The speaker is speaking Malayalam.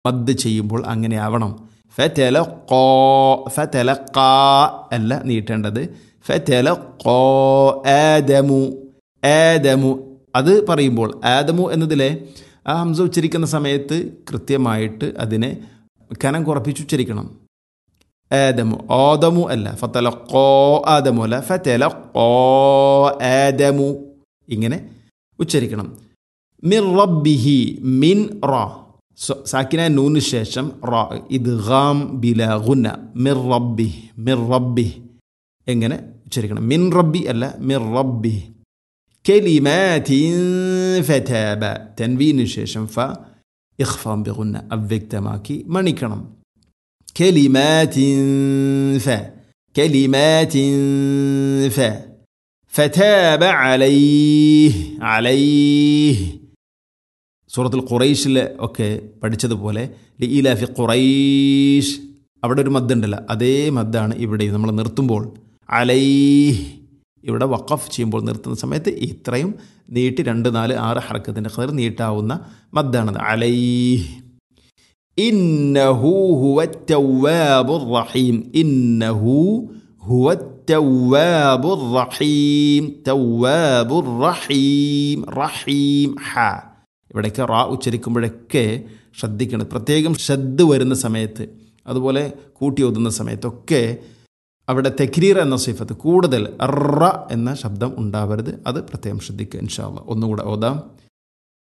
മദ് ചെയ്യുമ്പോൾ അങ്ങനെ ആവണം ഫെറ്റല കോ ഫെറ്റല കാ അല്ല നീട്ടേണ്ടത് ഫെറ്റല കോ ആദമു ആദമു അത് പറയുമ്പോൾ ആദമു എന്നതിലെ ആ ഹംസ ഉച്ചരിക്കുന്ന സമയത്ത് കൃത്യമായിട്ട് അതിനെ കനം കുറപ്പിച്ച് ഉച്ചരിക്കണം ആദമു ഓദമു അല്ല ഫത്തല കോ ആദമു അല്ല ഫത്തല കോ ആദമു ഇങ്ങനെ ഉച്ചരിക്കണം മിർ റബ്ബിഹി മിൻ റ സാക്കിന നൂന് ശേഷം റ ഇത് ഗാം ബില ഗുന്ന മിർ റബ്ബി മിർ റബ്ബി എങ്ങനെ ഉച്ചരിക്കണം മിൻ റബ്ബി അല്ല മിർ റബ്ബി കെലിമാറ്റിൻ ഫതാബ തൻവീന് ശേഷം ഫ ഇഖ്ഫാം ബിഗുന്ന അവ്യക്തമാക്കി മണിക്കണം കെലിമാറ്റിൻ ഫ കെലിമാറ്റിൻ ഫ ഫതാബ അലൈഹ് അലൈഹ് സൂറത്തുൽ ഖുറൈഷിൽ ഒക്കെ പഠിച്ചതുപോലെ ലീലാഫി ഖുറൈഷ് അവിടെ ഒരു മദ്ദുണ്ടല്ലോ അതേ മദ്ദാണ് ഇവിടെ നമ്മൾ നിർത്തുമ്പോൾ അലൈഹ് ഇവിടെ വഖഫ് ചെയ്യുമ്പോൾ നിർത്തുന്ന സമയത്ത് ഇത്രയും നീട്ടി രണ്ട് നാല് ആറ് ഹർക്കത്തിൻ്റെ ഖദർ നീട്ടാവുന്ന മദ്ദാണത് അലൈഹ് ഇന്നഹു ഹുവ തവ്വാബുർ റഹീം ഇന്നഹു ഹുവ തവ്വാബുർ റഹീം തവ്വാബുർ റഹീം റഹീം ഹ ഇവിടേക്ക് റാ ഉച്ചരിക്കുമ്പോഴൊക്കെ ശ്രദ്ധിക്കണം പ്രത്യേകം ശ്രദ്ധ വരുന്ന സമയത്ത് അതുപോലെ കൂട്ടി ഓതുന്ന സമയത്തൊക്കെ അവിടെ തെക്രീർ എന്ന സിഫത്ത് കൂടുതൽ റ എന്ന ശബ്ദം ഉണ്ടാവരുത് അത് പ്രത്യേകം ശ്രദ്ധിക്കുക ഇൻഷാല്ല ഒന്നുകൂടെ ഓതാം